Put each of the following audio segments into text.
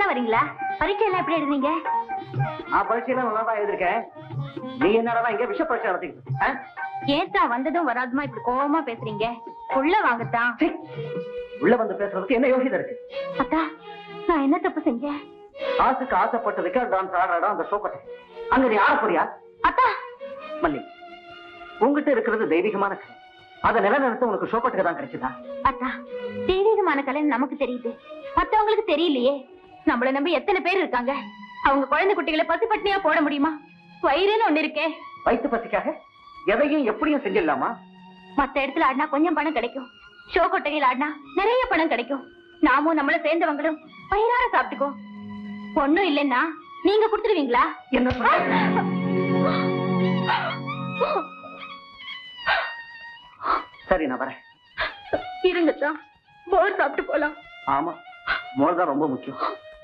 வரீங்களா பரீட்சை எல்லாம் எப்படி எழுதுனீங்க நான் பரீட்சையெல்லாம் நல்லா தான் எழுதிருக்கேன் நீ என்னடா இங்க விஷ பரீட்சை நடத்திக்கிட்டு ஆ? ஏத்தா வந்ததும் வராதுமா இப்படி கோவமா பேசுறீங்க உள்ள வாங்கத்தான் சீ, உள்ள வந்து பேசுறதுக்கு என்ன யோசிதா இருக்கு அத்தா நான் என்ன தப்பு செஞ்சேன் ஆசுக்கு ஆசைப்பட்டதுக்கு டான்ஸ் ஆடுற இடம் அந்த சோக்கட்டை அங்க நீ ஆட போறியா அத்தா மல்லி உங்ககிட்ட இருக்கிறது தெய்வீகமான கலை அதை நிலைநிறுத்த உனக்கு ஷோக்கட்டுக்கு தான் கிடைச்சதா அத்தா தெய்வீகமான கலைன்னு நமக்கு தெரியுது மத்தவங்களுக்கு தெரியலையே நம்மள நம்பி எத்தனை பேர் இருக்காங்க அவங்க குழந்தை குட்டிகளை பசி பட்டினியா போட முடியுமா வயிறுன்னு ஒண்ணு இருக்கே வயிற்று பசிக்காக எதையும் எப்படியும் செஞ்சிடலாமா மத்த இடத்துல ஆடினா கொஞ்சம் பணம் கிடைக்கும் ஷோ கொட்டையில் ஆடினா நிறைய பணம் கிடைக்கும் நாமும் நம்மள சேர்ந்தவங்களும் வயிறார சாப்பிட்டுக்கோ ஒண்ணும் இல்லைன்னா நீங்க கொடுத்துருவீங்களா என்ன சொல்ற? சரி நான் வரேன் இருங்கத்தான் போர் சாப்பிட்டு போலாம் ஆமா மோர் தான் ரொம்ப முக்கியம்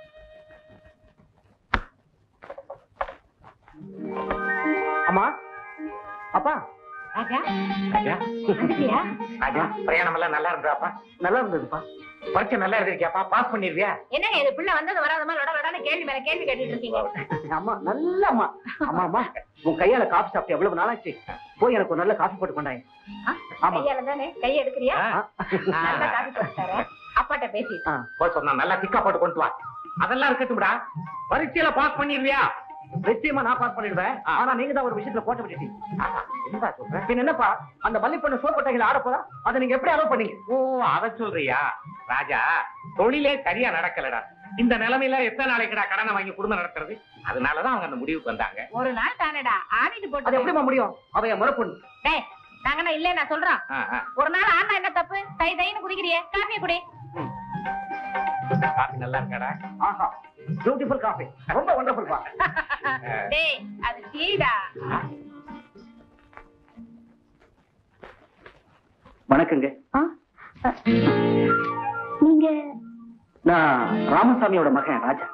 அம்மா அப்பா ராஜா ராஜா வந்துட்டியா ராஜா பிரயாணம் எல்லாம் நல்லா இருந்தாப்பா நல்லா இருந்ததுப்பா பரீட்சை நல்லா எழுதிருக்கியாப்பா பாஸ் பண்ணிருவியா என்னங்க இது பிள்ளை வந்தது வராதமா லொட லொடன்னு கேள்வி மேல கேள்வி கேட்டுட்டு இருக்கீங்க அம்மா நல்ல அம்மா அம்மா அம்மா உன் கையால காஃபி சாப்பிட்டு எவ்வளவு நாளாச்சு போய் எனக்கு ஒரு நல்ல காஃபி போட்டு கொண்டாங்க ஆமா கையால தானே கை எடுக்கிறியா ஆ. நல்ல காசு போட்டுட்டாரு அப்பாட்ட பேசி ஆ. போய் சொன்னா நல்லா திக்கா போட்டு கொண்டு வா அதெல்லாம் இருக்கட்டும்டா பரீட்சையில பாஸ் பண்ணிருவியா நிச்சயமா நான் பாஸ் பண்ணிடுவேன் ஆனா நீங்க தான் ஒரு விஷயத்துல கோட்டை விட்டுட்டீங்க ஆஹா, என்னடா சொல்ற பின்ன என்னப்பா அந்த மல்லி பொண்ணு சோப் கொட்டைகள் ஆட போறா அதை நீங்க எப்படி அலோவ் பண்ணீங்க ஓ அத சொல்றியா ராஜா தொழிலே சரியா நடக்கலடா இந்த நிலைமையில எத்தனை நாளைக்குடா கடனை வாங்கி குடும்பம் நடத்துறது அதனாலதான் அவங்க அந்த முடிவுக்கு வந்தாங்க ஒரு நாள் தானேடா ஆடிட்டு அது போட்டு எப்படிமா முடியும் அவ என் முறை பொண்ணு டேய் நாங்க இல்ல நான் சொல்றோம் ஆ, ஆ. ஒரு நாள் ஆனா என்ன தப்பு தை தைன்னு குடிக்கிறியே காஃபியை குடி காபி நல்லா இருக்காடா ஆஹா பியூட்டிஃபுல் காஃபி ரொம்ப வண்டர்ஃபுல் பா டேய் அது டீடா வணக்கங்க ஆ? அ, நீங்க நான் ராமசாமியோட மகன் ராஜா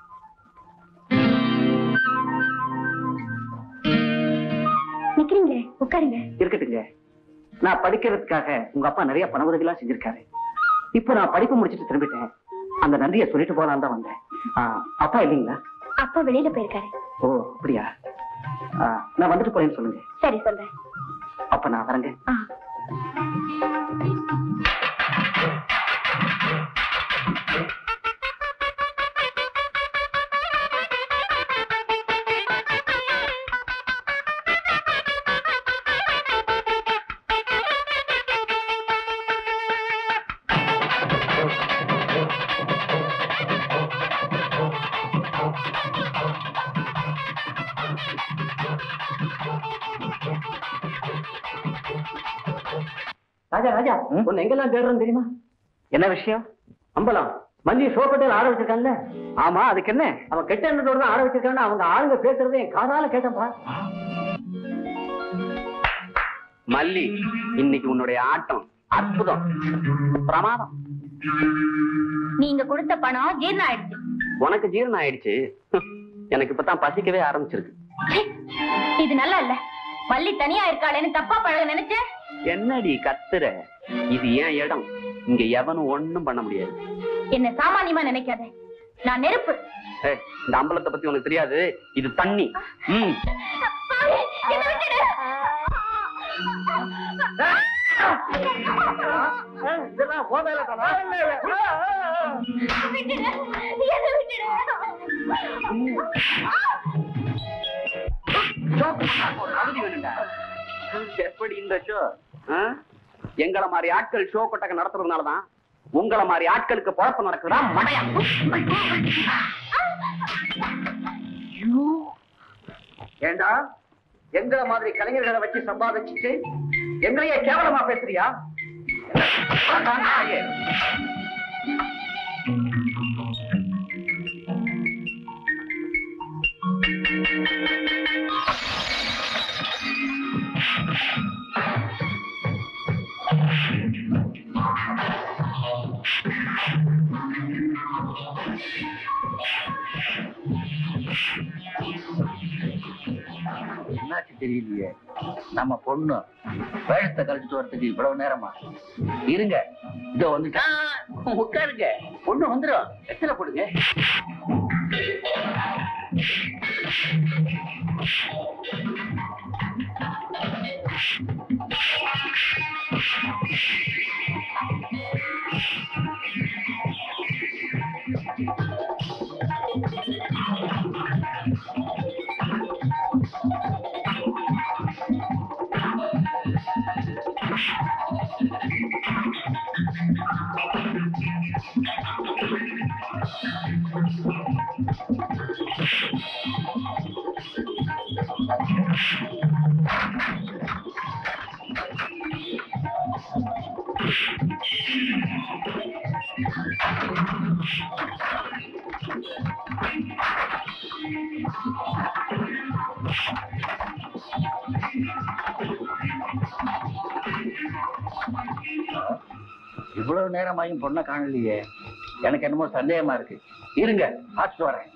நிக்கிறீங்க உட்காருங்க இருக்கட்டுங்க நான் படிக்கிறதுக்காக உங்க அப்பா நிறைய பண உதவிலாம் செஞ்சிருக்காரு இப்போ நான் படிப்பு முடிச்சிட்டு திரும்பிட்டேன் அந்த நன்றியை சொல்லிட்டு போலான்னு தான் வந்தேன் ஆ, அப்பா இல்லைங்களா அப்பா வெளியில போயிருக்காரு ஓ அப்படியா ஆ, நான் வந்துட்டு போறேன்னு சொல்லுங்க சரி சொல்றேன் அப்ப நான் வரேங்க ஆ. ராஜா ராஜா உன்னை எங்கெல்லாம் தேடுறேன்னு தெரியுமா என்ன விஷயம் அம்பலம் மல்லி சோப்பட்டையில் ஆட வச்சிருக்கான்ல ஆமா அதுக்கு என்ன அவன் கெட்ட எண்ணத்தோட தான் ஆட வச்சிருக்கான்னு அவங்க ஆளுங்க பேசுறதை என் காதால கேட்டப்பா மல்லி இன்னைக்கு உன்னுடைய ஆட்டம் அற்புதம் பிரமாதம் நீங்க கொடுத்த பணம் ஜீரணம் ஆயிடுச்சு உனக்கு ஜீரணம் ஆயிடுச்சு எனக்கு இப்பதான் பசிக்கவே ஆரம்பிச்சிருக்கு ச்சே, இது நல்லா இல்ல வள்ளி தனியா இருக்காளேன்னு தப்பா பழக நினைச்சேன் என்னடி கத்துற இது ஏன் இடம் இங்க எவனும் ஒண்ணும் பண்ண முடியாது என்ன சாமானியமா நினைக்காத நான் நெருப்பு ஏய், இந்த அம்பலத்தை பத்தி உனக்கு தெரியாது இது தண்ணி ம் என்னை விட்டுடு. இதெல்லாம் உன் வேலை தானா? விட்டுடு. என்னை விட்டுடு. தகுதி வேணுங்க எப்படி இந்த ஷோ எங்களை மாதிரி ஆட்கள் ஷோ கொட்டக நடத்துறதுனாலதான் உங்களை மாதிரி ஆட்களுக்கு குழப்பம் நடக்குதா மடையா ஏண்டா எங்களை மாதிரி கலைஞர்களை வச்சு சம்பாதிச்சுட்டு எங்களையே கேவலமா பேசுறியா அதான் நாயே. என்னாச்சு தெரியலையே நம்ம பொண்ணு வேழத்தை கழிச்சுட்டு வரதுக்கு இவ்வளவு நேரமா இருங்க இதோ வந்துட்டா உட்காருங்க பொண்ணு வந்துடும் எத்தனை போடுங்க இவ்வளவு நேரமாயும் பொண்ணை காணலையே எனக்கு என்னமோ சந்தேகமா இருக்கு இருங்க பார்த்துட்டு வரேன்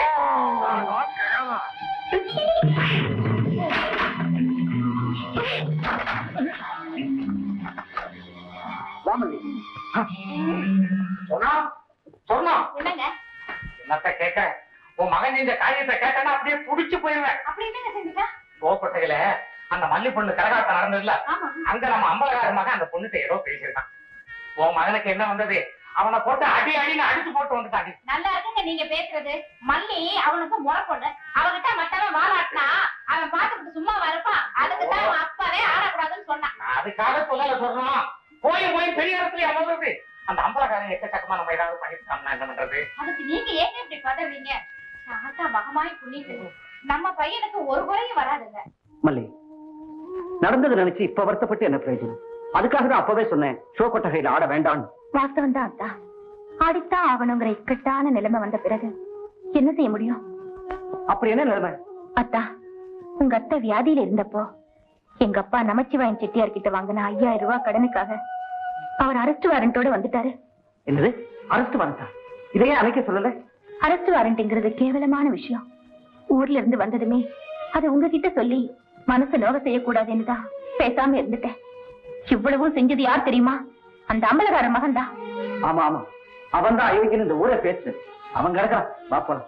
வாமல்லி சொன்னா சொன்னா என்னங்க என்னத்த கேட்க உன் மகன் இந்த காரியத்தை கேட்டனா அப்படியே புடிச்சு போயிருவேன் அப்படி என்னங்க செஞ்சுட்டா கோப்பட்டையில அந்த மல்லி பொண்ணு கரகாட்டம் நடந்ததுல ஆமா அங்க நம்ம அம்பலகார மகன் அந்த பொண்ணுகிட்ட ஏதோ பேசியிருக்கான் உன் மகனுக்கு என்ன வந்தது அவனை போட்டு அடி அடின்னு அடிச்சு போட்டு வந்துட்டாங்க நல்லா இருக்குங்க நீங்க பேசுறது மல்லி அவனுக்கு முறை பொண்ணு அவகிட்ட மத்தவன் வாலாட்டினா அவன் பாத்துக்கிட்டு சும்மா வரப்பான் அதுக்கு தான் அவன் அப்பாவே ஆடக்கூடாதுன்னு சொன்னான் நான் அதுக்காக சொல்லல சொல்றோம் போய் போய் பெரிய இடத்துல அமர்றது அந்த அம்பலகாரன் எக்கச்சக்கமா நம்ம ஏதாவது பண்ணிருக்காங்கன்னா என்ன பண்றது அதுக்கு நீங்க ஏங்க இப்படி பதறீங்க சாத்தா மகமாய் புண்ணிட்டு நம்ம பையனுக்கு ஒரு குறையும் வராதுங்க மல்லி நடந்தது நினைச்சு இப்ப வருத்தப்பட்டு என்ன பிரயோஜனம் அதுக்காக தான் அப்பவே சொன்னேன் ஷோ கொட்டகையில் ஆட வேண்டாம் வாஸ்தவம் தான் அத்தா ஆடித்தான் ஆகணுங்கிற இக்கட்டான நிலைமை வந்த பிறகு என்ன செய்ய முடியும் அப்படி என்ன நிலைமை அத்தா உங்க அத்தை வியாதியில இருந்தப்போ எங்க அப்பா நமச்சிவாயன் செட்டியார் கிட்ட வாங்கின ஐயாயிரம் ரூபாய் கடனுக்காக அவர் அரெஸ்ட் வாரண்டோட வந்துட்டாரு என்னது அரசு வரட்டா இதையே அழைக்க சொல்லல அரெஸ்ட் வாரண்ட்ங்கிறது கேவலமான விஷயம் ஊர்ல இருந்து வந்ததுமே அதை உங்ககிட்ட சொல்லி மனசு நோக செய்யக்கூடாதுன்னு தான் பேசாம இருந்துட்டேன் இவ்வளவும் செஞ்சது யார் தெரியுமா அந்த அம்பலகார மகன் தான் ஆமா ஆமா அவன் தான் அயோக்கியன் இந்த ஊரை பேசு அவன் கிடக்குறான் வா போலாம்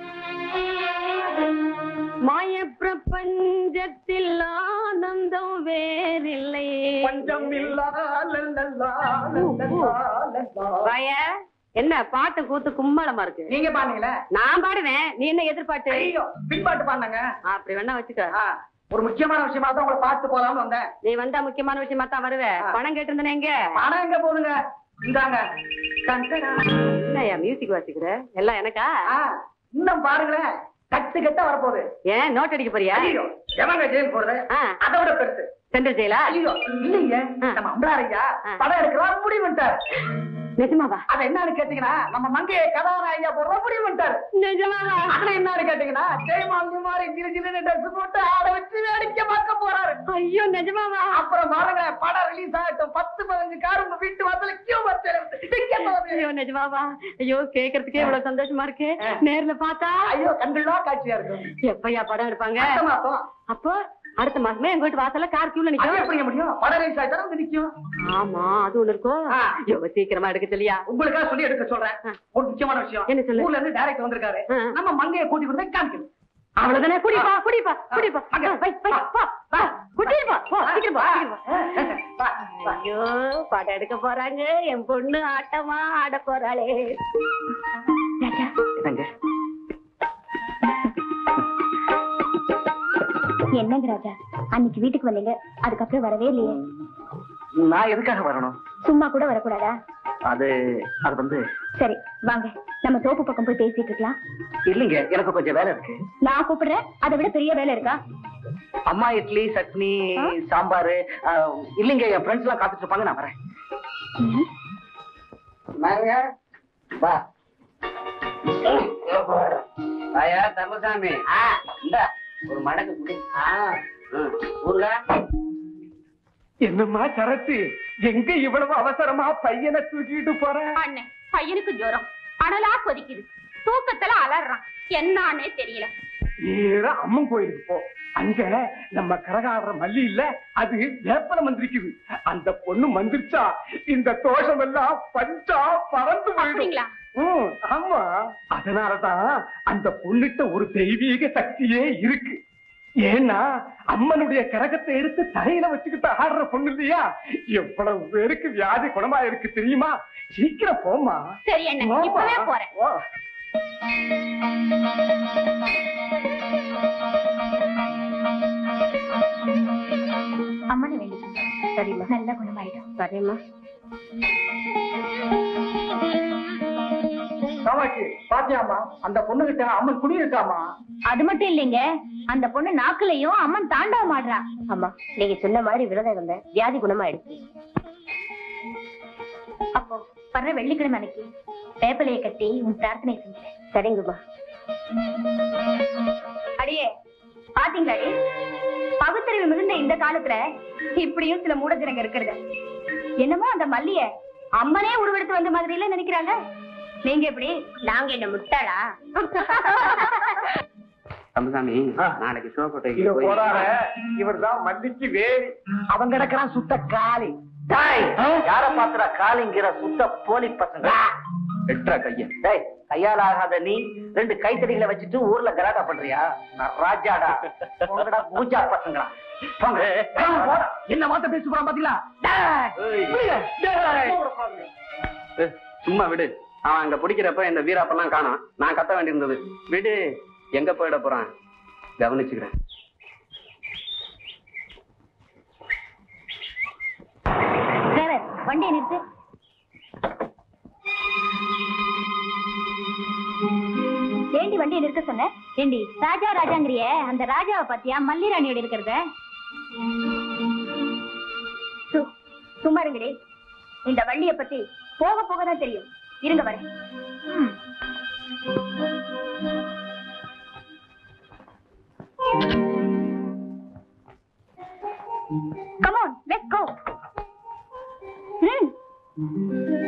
மாய பிரபஞ்சத்தில் ஆனந்தம் வேறில்லை பய என்ன பாட்டு கூத்து கும்மளமா இருக்கு நீங்க பாருங்களே நான் பாடுவேன் நீ என்ன எதிர்பார்த்து ஐயோ பின்பாட்டு பாருங்க அப்படி வேணா வச்சுக்க ஒரு முக்கியமான விஷயமா தான் உங்களை பார்த்து போலாம்னு வந்தேன் நீ வந்தா முக்கியமான விஷயமா தான் வருவ ஆ. பணம் கேட்டிருந்தேன் எங்க பணம் எங்க போகுதுங்க இந்தாங்க டன், டன், டன். என்னய்யா மியூசிக் வாசிக்கிற எல்லாம் எனக்கா ஆ, இன்னும் பாருங்களேன் கட்டு கட்ட வரப்போகுது ஏன் நோட் அடிக்க போறியா ஐயோ எவங்க ஜெயில் போடுறது ஆ, அதை விட பெருசு சென்ட்ரல் ஜெயிலா ஐயோ இல்லைங்க ஆ. நம்ம அம்பளாரையா ஆ. படம் எடுக்கலாம் முடிவு பண்ணிட்டாரு நிஜமாவா அது என்னன்னு கேட்டீங்கன்னா நம்ம மங்கைய கதாநாயகியா போடுற முடிவு பண்ணிட்டாரு நிஜமாவா அதுல என்னன்னு கேட்டீங்கன்னா ஜெயமாலி மாதிரி சிறு சிறு ட்ரெஸ் போட்டு ஆட வச்சு வேடிக்கை பார்க்க போறாரு ஐயோ நிஜமாவா அப்புறம் பாருங்க படம் ரிலீஸ் ஆகட்டும் பத்து பதினஞ்சு கார் உங்க வீட்டு வாசல கியூ வச்சு ஐயோ நிஜமாவா ஐயோ கேக்குறதுக்கே இவ்வளவு சந்தோஷமா இருக்கு ஆ. நேர்ல பார்த்தா ஐயோ கண்களா காட்சியா இருக்கும் எப்பயா படம் எடுப்பாங்க அடுத்த மாசம் அப்போ அடுத்த மாசமே எங்க வீட்டு வாசல்ல கார் கியூல அது நிக்கும் எப்படிங்க முடியும் படம் ரிலீஸ் ஆயிட்டா வந்து நிக்கும் ஆமா அது ஒண்ணு இருக்கும் ஆ. ஐயோ சீக்கிரமா எடுக்க சொல்லியா உங்களுக்காக சொல்லி எடுக்க சொல்றேன் ஆ. ஒரு முக்கியமான விஷயம் என்ன சொல்லு? ஊர்ல இருந்து டைரக்ட் வந்திருக்காரு ஆ. நம்ம மங்கைய கூட்டி கொண்டு போய் காமிக்கணும் அவ்வளவுதானே குடிப்பா ஆ. குடிப்பா குடிப்பா அங்க. வை, வை, போ, போ. கூட்டிட்டு போ, போ, சீக்கிரம் போ, சீக்கிரம் போ. வா, வா. ஐயோ படம் எடுக்க போறாங்க என் பொண்ணு ஆட்டமா ஆட போறாளே ராஜா என்னங்க என்னங்க ராஜா அன்னைக்கு வீட்டுக்கு வந்தீங்க அதுக்கப்புறம் வரவே இல்லையே நான் எதுக்காக வரணும் சும்மா கூட வரக்கூடாதா அது அது வந்து சரி வாங்க நம்ம தோப்பு பக்கம் போய் பேசிட்டு இருக்கலாம் இல்லைங்க எனக்கு கொஞ்சம் வேலை இருக்கு நான் கூப்பிடுறேன் அதை விட பெரிய வேலை இருக்கா அம்மா இட்லி சட்னி ஆ? சாம்பார் இல்லைங்க என் ஃப்ரெண்ட்ஸ் எல்லாம் காத்துட்டு இருப்பாங்க நான் வரேன் வா ஐயா தர்மசாமி இந்த ஒரு மடக்கு குடி ஊர்ல என்னம்மா சரத்து எங்க இவ்வளவு அவசரமா பையனை தூக்கிட்டு போற அண்ணன் பையனுக்கு ஜுரம் அனலா கொதிக்குது தூக்கத்துல அலறான் என்னானே தெரியல நேரா அம்மன் கோயிலுக்கு போ அங்க நம்ம கரகாடுற மல்லி இல்ல அது வேப்பல மந்திரிக்குது அந்த பொண்ணு மந்திரிச்சா இந்த தோஷம் எல்லாம் பஞ்சா பறந்து போயிடும் அப்படிங்களா ம், ஆமா அதனாலதான் அந்த பொண்ணுட்ட ஒரு தெய்வீக சக்தியே இருக்கு ஏன்னா அம்மனுடைய கரகத்தை எடுத்து தலையில வச்சுக்கிட்டு ஆடுற பொண்ணு இல்லையா எவ்வளவு பேருக்கு வியாதி குணமா இருக்கு தெரியுமா சீக்கிரம் போமா சரி என்ன இப்பவே போறேன் ஓ. அம்மனை வேண்டிக்கோங்க சரிம்மா நல்ல குணமாயிடும் சரிம்மா காமாட்சி பாத்தியாமா அந்த பொண்ணுகிட்ட அம்மன் குடி இருக்காமா அது மட்டும் இல்லைங்க அந்த பொண்ணு நாக்குலயும் அம்மன் தாண்டவம் ஆடுறா ஆமா நீங்க சொன்ன மாதிரி விரதம் இருந்தேன் வியாதி குணமாயிடுச்சு அப்போ வர்ற வெள்ளிக்கிழமை அன்னைக்கு வேப்பலையை கட்டி உன் பிரார்த்தனை செஞ்சேன் சரிங்கம்மா அடியே பாத்தீங்களாடி பகுத்தறிவு மிகுந்த இந்த காலத்துல இப்படியும் சில மூடஜனங்க இருக்கிறது என்னமோ அந்த மல்லிய அம்மனே உருவெடுத்து வந்த மாதிரி எல்லாம் நினைக்கிறாங்க நீங்க எப்படி நாங்க என்ன முட்டாளா தம்பசாமி ஆ. நாளைக்கு இத சிவகோட்டைக்கு போறார இவர்தான் மல்லிக்கு வேலி அவன் கிடக்குறான் சுத்த காளி டாய் யார பாத்துறா காளிங்கிற சுத்த போலி பசங்க எட்ரா கைய டேய் கையால ஆகாத நீ ரெண்டு கைத்தடிகளை வச்சுட்டு ஊர்ல கலாட்டா பண்றியா நான் ராஜாடா போங்கடா பூஜா பசங்களா போங்க போங்க, போடா. என்ன வார்த்தை பேச போறான் பாத்தீங்களா ஏய், சும்மா விடு அவன் அங்க பிடிக்கிறப்ப இந்த வீராப்பெல்லாம் காணோம் நான் கத்த வேண்டியிருந்தது விடு எங்க போயிட போறான் கவனிச்சுக்கிறேன் டிரைவர் வண்டியை நிறுத்து ஏண்டி வண்டியை நிறுத்த சொன்ன ஏண்டி ராஜா ராஜாங்கிறிய அந்த ராஜாவை பாத்தியா மல்லி ராணியோட இருக்கிறத சு- சும்மா இருங்கடி இந்த வண்டிய பத்தி போக போக தான் தெரியும் இருங்க வரேன் ம். Come on, let's go. Hmm.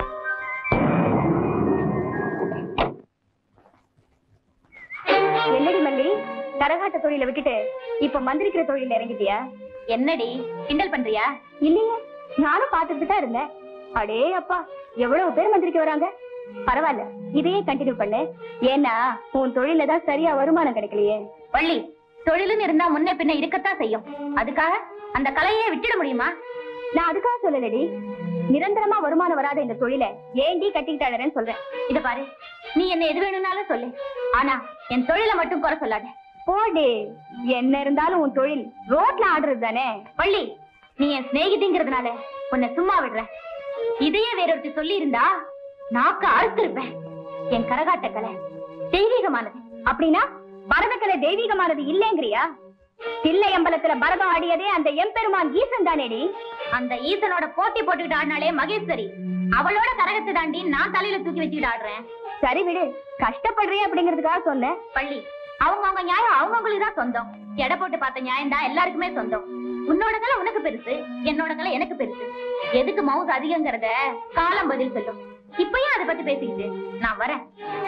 என்னடி மல்லி கரகாட்ட தொழில விட்டுட்டு இப்ப மந்திரிக்கிற தொழில இறங்கிட்டியா என்னடி கிண்டல் பண்றியா இல்லையே நானும் பார்த்துட்டு தான் இருந்தேன் அடே அப்பா எவ்வளவு பேர் மந்திரிக்க வராங்க பரவாயில்ல இதையே கண்டினியூ பண்ணு ஏன்னா உன் தொழில தான் சரியா வருமானம் கிடைக்கலையே வள்ளி தொழிலுன்னு இருந்தா முன்ன பின்ன இருக்கத்தான் செய்யும் அதுக்காக அந்த கலையே விட்டுட முடியுமா நான் அதுக்காக சொல்லலடி நிரந்தரமா வருமானம் வராத இந்த தொழில ஏண்டி கட்டிக்கிட்டாளேன்னு சொல்றேன் இத பாரு நீ என்ன எது வேணும்னாலும் சொல்லு ஆனா என் தொழிலை மட்டும் குறை சொல்லாத போடு என்ன இருந்தாலும் உன் தொழில் ரோட்ல ஆடுறது தானே வள்ளி நீ என் சிநேகிதிங்கிறதுனால உன்னை சும்மா விடுறேன் இதையே வேறொருத்தி சொல்லி இருந்தா நாக்க அறுத்திருப்பேன் என் கரகாட்ட கலை தெய்வீகமானது அப்படின்னா பரதக்கலை தெய்வீகமானது இல்லைங்கிறியா தில்லை அம்பலத்துல பரதம் ஆடியதே அந்த எம்பெருமான் ஈசன் தானேடி அந்த ஈசனோட போட்டி போட்டுக்கிட்டு ஆடினாலே மகேஸ்வரி அவளோட கரகத்தை தாண்டி நான் தலையில தூக்கி வச்சுக்கிட்டு ஆடுறேன் சரி விடு கஷ்டப்படுறே அப்படிங்கிறதுக்காக சொன்னேன் பள்ளி அவங்க அவங்க நியாயம் அவங்கவுங்களுக்கு தான் சொந்தம் எடை போட்டு பார்த்த நியாயம் தான் எல்லாருக்குமே சொந்தம் உன்னோட கலை உனக்கு பெருசு என்னோட கலை எனக்கு பெருசு எதுக்கு மவுஸ் அதிகங்கிறத காலம் பதில் சொல்லும் இப்பயும் அதை பத்தி பேசிக்கிட்டு நான் வரேன்